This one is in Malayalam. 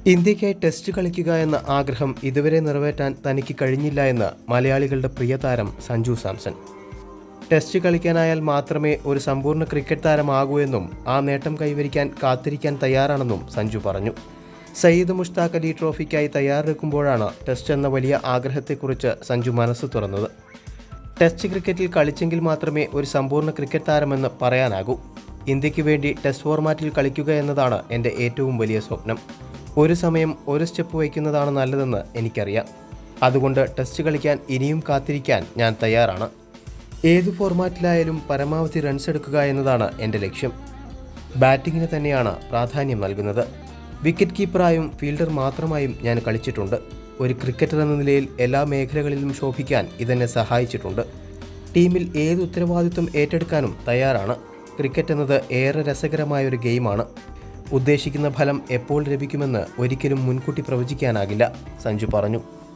ഇന്ത്യയ്ക്കായി ടെസ്റ്റ് കളിക്കുക എന്ന ആഗ്രഹം ഇതുവരെ നിറവേറ്റാൻ തനിക്ക് കഴിഞ്ഞില്ല എന്ന് മലയാളികളുടെ പ്രിയ താരം സഞ്ജു സാംസൺ ടെസ്റ്റ് കളിക്കാനായാൽ മാത്രമേ ഒരു സമ്പൂർണ്ണ ക്രിക്കറ്റ് താരമാകൂ എന്നും ആ നേട്ടം കൈവരിക്കാൻ കാത്തിരിക്കാൻ തയ്യാറാണെന്നും സഞ്ജു പറഞ്ഞു സയ്യിദ് മുഷ്താഖ് അലി ട്രോഫിക്കായി തയ്യാറെടുക്കുമ്പോഴാണ് ടെസ്റ്റ് എന്ന വലിയ ആഗ്രഹത്തെക്കുറിച്ച് സഞ്ജു മനസ്സ് തുറന്നത് ടെസ്റ്റ് ക്രിക്കറ്റിൽ കളിച്ചെങ്കിൽ മാത്രമേ ഒരു സമ്പൂർണ്ണ ക്രിക്കറ്റ് താരമെന്ന് പറയാനാകൂ ഇന്ത്യക്ക് വേണ്ടി ടെസ്റ്റ് ഫോർമാറ്റിൽ കളിക്കുക എന്നതാണ് എൻ്റെ ഏറ്റവും വലിയ സ്വപ്നം ഒരു സമയം ഒരു സ്റ്റെപ്പ് വയ്ക്കുന്നതാണ് നല്ലതെന്ന് എനിക്കറിയാം അതുകൊണ്ട് ടെസ്റ്റ് കളിക്കാൻ ഇനിയും കാത്തിരിക്കാൻ ഞാൻ തയ്യാറാണ് ഏതു ഫോർമാറ്റിലായാലും പരമാവധി റൺസ് എടുക്കുക എന്നതാണ് എൻ്റെ ലക്ഷ്യം ബാറ്റിങ്ങിന് തന്നെയാണ് പ്രാധാന്യം നൽകുന്നത് വിക്കറ്റ് കീപ്പറായും ഫീൽഡർ മാത്രമായും ഞാൻ കളിച്ചിട്ടുണ്ട് ഒരു ക്രിക്കറ്റർ എന്ന നിലയിൽ എല്ലാ മേഖലകളിലും ശോഭിക്കാൻ ഇതെന്നെ സഹായിച്ചിട്ടുണ്ട് ടീമിൽ ഏത് ഉത്തരവാദിത്വം ഏറ്റെടുക്കാനും തയ്യാറാണ് ക്രിക്കറ്റ് എന്നത് ഏറെ രസകരമായ ഒരു ഗെയിമാണ് ഉദ്ദേശിക്കുന്ന ഫലം എപ്പോൾ ലഭിക്കുമെന്ന് ഒരിക്കലും മുൻകൂട്ടി പ്രവചിക്കാനാകില്ല സഞ്ജു പറഞ്ഞു